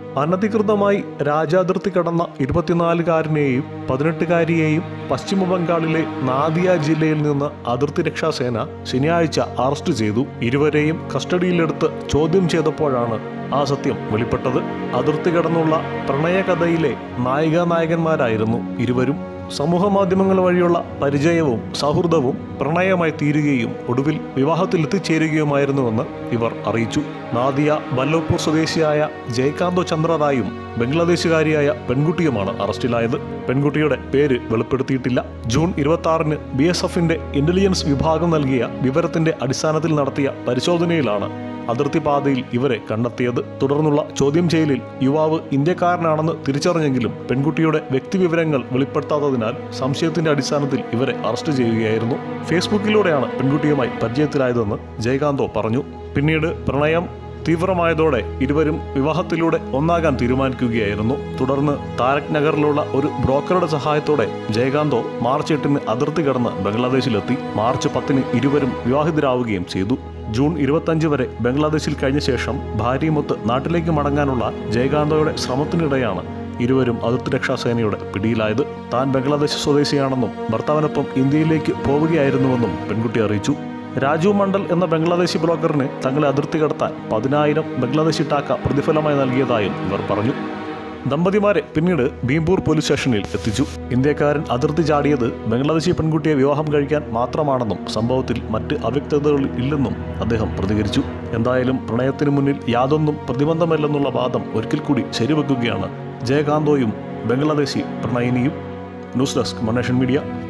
അനധികൃതമായി രാജ്യാതിർത്തി കടന്ന ഇരുപത്തിനാലുകാരനെയും പതിനെട്ടുകാരിയെയും പശ്ചിമ ബംഗാളിലെ നാദിയ ജില്ലയിൽ നിന്ന് അതിർത്തി രക്ഷാസേന ശനിയാഴ്ച അറസ്റ്റ് ചെയ്തു ഇരുവരെയും കസ്റ്റഡിയിലെടുത്ത് ചോദ്യം ചെയ്തപ്പോഴാണ് ആ സത്യം വെളിപ്പെട്ടത് അതിർത്തി കടന്നുള്ള പ്രണയകഥയിലെ നായികാനായകന്മാരായിരുന്നു ഇരുവരും സമൂഹ മാധ്യമങ്ങൾ വഴിയുള്ള പരിചയവും സൗഹൃദവും പ്രണയമായി തീരുകയും ഒടുവിൽ വിവാഹത്തിൽ എത്തിച്ചേരുകയുമായിരുന്നുവെന്ന് ഇവർ അറിയിച്ചു നാദിയ ബല്ലപ്പൂർ സ്വദേശിയായ ജയകാന്തോ ചന്ദ്രറായും ബംഗ്ലാദേശുകാരിയായ പെൺകുട്ടിയുമാണ് അറസ്റ്റിലായത് പെൺകുട്ടിയുടെ പേര് വെളിപ്പെടുത്തിയിട്ടില്ല ജൂൺ ഇരുപത്തി ആറിന് ബി എസ് എഫിന്റെ ഇന്റലിജൻസ് വിഭാഗം നൽകിയ വിവരത്തിന്റെ അടിസ്ഥാനത്തിൽ നടത്തിയ പരിശോധനയിലാണ് അതിർത്തി പാതയിൽ ഇവരെ കണ്ടെത്തിയത് തുടർന്നുള്ള ചോദ്യം ചെയ്യലിൽ യുവാവ് ഇന്ത്യക്കാരനാണെന്ന് തിരിച്ചറിഞ്ഞെങ്കിലും പെൺകുട്ടിയുടെ വ്യക്തിവിവരങ്ങൾ വെളിപ്പെടുത്താത്തതിനാൽ സംശയത്തിന്റെ അടിസ്ഥാനത്തിൽ ഇവരെ അറസ്റ്റ് ചെയ്യുകയായിരുന്നു ഫേസ്ബുക്കിലൂടെയാണ് പെൺകുട്ടിയുമായി പരിചയത്തിലായതെന്ന് ജയകാന്തോ പറഞ്ഞു പിന്നീട് പ്രണയം തീവ്രമായതോടെ ഇരുവരും വിവാഹത്തിലൂടെ ഒന്നാകാൻ തീരുമാനിക്കുകയായിരുന്നു തുടർന്ന് താരക് നഗറിലുള്ള ഒരു ബ്രോക്കറുടെ സഹായത്തോടെ ജയകാന്തോ മാർച്ച് എട്ടിന് അതിർത്തി കടന്ന് ബംഗ്ലാദേശിലെത്തി മാർച്ച് പത്തിന് ഇരുവരും വിവാഹിതരാവുകയും ചെയ്തു ജൂൺ ഇരുപത്തഞ്ച് വരെ ബംഗ്ലാദേശിൽ കഴിഞ്ഞ ശേഷം ഭാര്യയുമൊത്ത് നാട്ടിലേക്ക് മടങ്ങാനുള്ള ജയകാന്തോയുടെ ശ്രമത്തിനിടെയാണ് ഇരുവരും അതിർത്തി രക്ഷാസേനയുടെ പിടിയിലായത് താൻ ബംഗ്ലാദേശ് സ്വദേശിയാണെന്നും ഭർത്താവിനൊപ്പം ഇന്ത്യയിലേക്ക് പോവുകയായിരുന്നുവെന്നും പെൺകുട്ടി അറിയിച്ചു രാജു മണ്ഡൽ എന്ന ബംഗ്ലാദേശി ബ്ലോഗറിന് തങ്ങളെ അതിർത്തി കടത്താൻ പതിനായിരം ബംഗ്ലാദേശി ടാക്ക പ്രതിഫലമായി നൽകിയതായും ഇവർ പറഞ്ഞു ദമ്പതിമാരെ പിന്നീട് ഭീംപൂർ പോലീസ് സ്റ്റേഷനിൽ എത്തിച്ചു ഇന്ത്യക്കാരൻ അതിർത്തി ചാടിയത് ബംഗ്ലാദേശി പെൺകുട്ടിയെ വിവാഹം കഴിക്കാൻ മാത്രമാണെന്നും സംഭവത്തിൽ മറ്റ് അവ്യക്തതകൾ ഇല്ലെന്നും അദ്ദേഹം പ്രതികരിച്ചു എന്തായാലും പ്രണയത്തിനു മുന്നിൽ യാതൊന്നും പ്രതിബന്ധമല്ലെന്നുള്ള വാദം ഒരിക്കൽ കൂടി ശരിവെക്കുകയാണ് ജയകാന്തോയും ബംഗ്ലാദേശി പ്രണയിനിയും ന്യൂസ് ഡെസ്ക് മണേഷൻ മീഡിയ